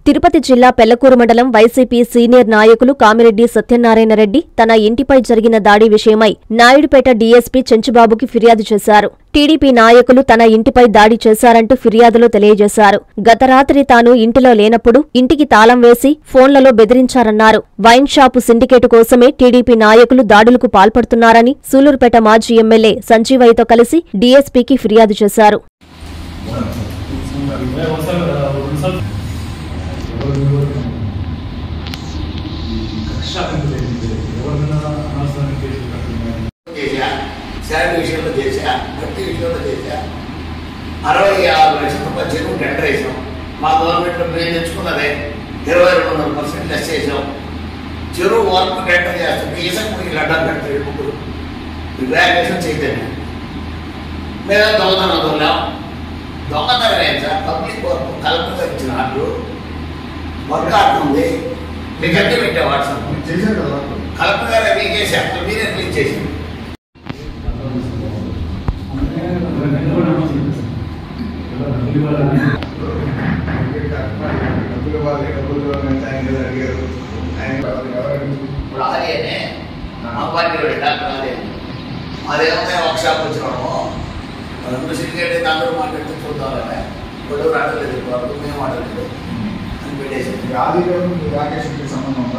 తిరుపతి జిల్లా పెళ్లకూరు మండలం YCP senior నాయకులు కామిరెడ్డి సత్యనారాయణ రెడ్డి తన ఇంటిపై జరిగిన దాడి విషయమై నాయుడుపేట డీఎస్పీ చెంచుబాబుకి ఫిర్యాదు చేశారు టీడీపీ నాయకులు తన ఇంటిపై దాడి చేశారంటూ ఫిర్యాదులో తెలియజేశారు గత రాత్రి తాను ఇంటిలో లేనప్పుడు ఇంటికి తాళం వేసి ఫోన్లలో బెదిరించారన్నారు వైన్ షాపు సిండికేటు కోసమే టీడీపీ నాయకులు దాడులకు పాల్పడుతున్నారని సూలూరుపేట మాజీ ఎమ్మెల్యే సంజీవయ్యతో కలిసి డీఎస్పీకి ఫిర్యాదు చేశారు చేశా శాలరీ విషయంలో చేశా భర్తీ విషయంలో చేశా అరవై ఆరు లక్షల రూపాయలు చెరువు టెండర్ వేసాం మా గవర్నమెంట్లో మేము తెచ్చుకున్నదే ఇరవై రెండు వందల పర్సెంట్ లెస్ చేసాం చెరువు వర్క్ టెండర్ చేస్తుంటే ఈసం కూడా అడ్డం పెడతారు ముగ్గురు గ్రాడ్యుయేషన్ చైతన్యం మేము దొంగతనం వదిలాం దొంగతనం ఏం సార్ పబ్లిక్ వర్క్ కలెక్టర్ ఇచ్చిన ఆర్డర్ వర్క్ ఆర్డర్ ఉంది మీకు అన్నీ పెట్టే వాట్సాప్ చేశారు కదా కలెక్టర్ గారు మీకు చేశారు మీరే రిలీజ్ చేశారు డబ్బులు ఇవ్వాలి డబ్బులు ఇవ్వాలని ఆయన ఏదో అడిగారు ఆయన ఎవరు ఇప్పుడు ఆర్యనే మా పార్టీలో డాక్టర్ ఆర్య అదేమో ఒక షాప్ వచ్చినాము రెండు సిలికేట్ అందరూ మాట్లాడితే చూద్దామని గొడవ రావట్లేదు వాళ్ళు మేము మాట్లాడలేదు అని పెట్టేసి ఆది గారు మీ రాకేష్ కి సంబంధం ఉందా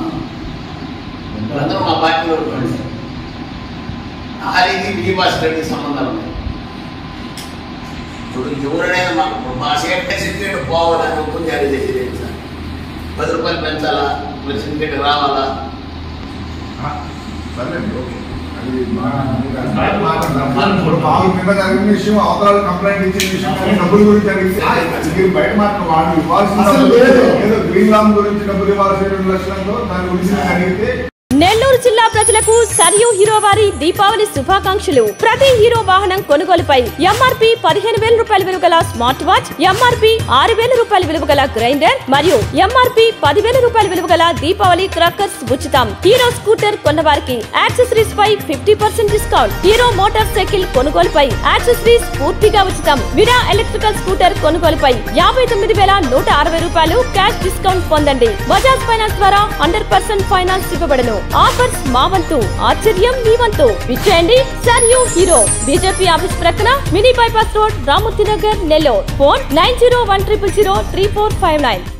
అందరూ మా పార్టీలో ఉంటారు సార్ ఆర్యకి విజయభాస్ రెడ్డి సంబంధాలు ఉన్నాయి ఇప్పుడు ఎవరైనా మాకు మా సేఫ్టీ సిలికేట్ పోవాలని ఒప్పుని జారీ చేసేది ఏంటి సార్ పది రూపాయలు పెంచాలా మరి సిలికేట్ రావాలా ఆ, సర్లేండి ఓకే అది మా మీరు మాట్లాడదాం. ఇప్పుడు మాకు నిన్న జరిగిన విషయం అవతల కంప్లైంట్ ఇచ్చిన విషయం కానీ డబ్బుల గురించి జరిగితే మీరు బయట మాట వాళ్ళు ఇవ్వాల్సిన అసలు డబ్బులు లేదు. ఏదో గ్రీన్ లాంగ్ గురించి డబ్బులు ఇవ్వాల్సిన రెండు లక్షలతో దాని గురించి అడిగితే నెల్లూరు జిల్లా ప్రజలకు సరియు హీరో వారి దీపావళి శుభాకాంక్షలు ప్రతి హీరో వాహనం కొనుగోలుపై ఎంఆర్పి పదిహేను వేల రూపాయల విలువ గల స్మార్ట్ వాచ్ ఎంఆర్పి ఆరు వేల రూపాయల విలువ గల గ్రైండర్ మరియు ఎంఆర్పి పదివేల రూపాయల విలువ గల దీపావళి క్రాకర్స్ ఉచితం హీరో స్కూటర్ కొన్నవారికి యాక్సెసరీస్ పై fifty percent discount Hero motorcycle కొనుగోలుపై యాక్సెసరీస్ పూర్తిగా ఉచితం విరా ఎలక్ట్రికల్ స్కూటర్ కొనుగోలుపై యాభై తొమ్మిది వేల నూట అరవై రూపాయలు క్యాష్ డిస్కౌంట్ పొందండి బజాజ్ ఫైనాన్స్ ద్వారా హండ్రెడ్ పర్సెంట్ ఫైనాన్స్ ఇవ్వబడను ఆఫర్స్ మా వంతు ఆశ్చర్యం మీ వంతు విచ్చేయండి sir U Hero BJP office ప్రక్కన mini bypass road Ramurthy Nagar Nellore phone nine zero one triple zero three four five nine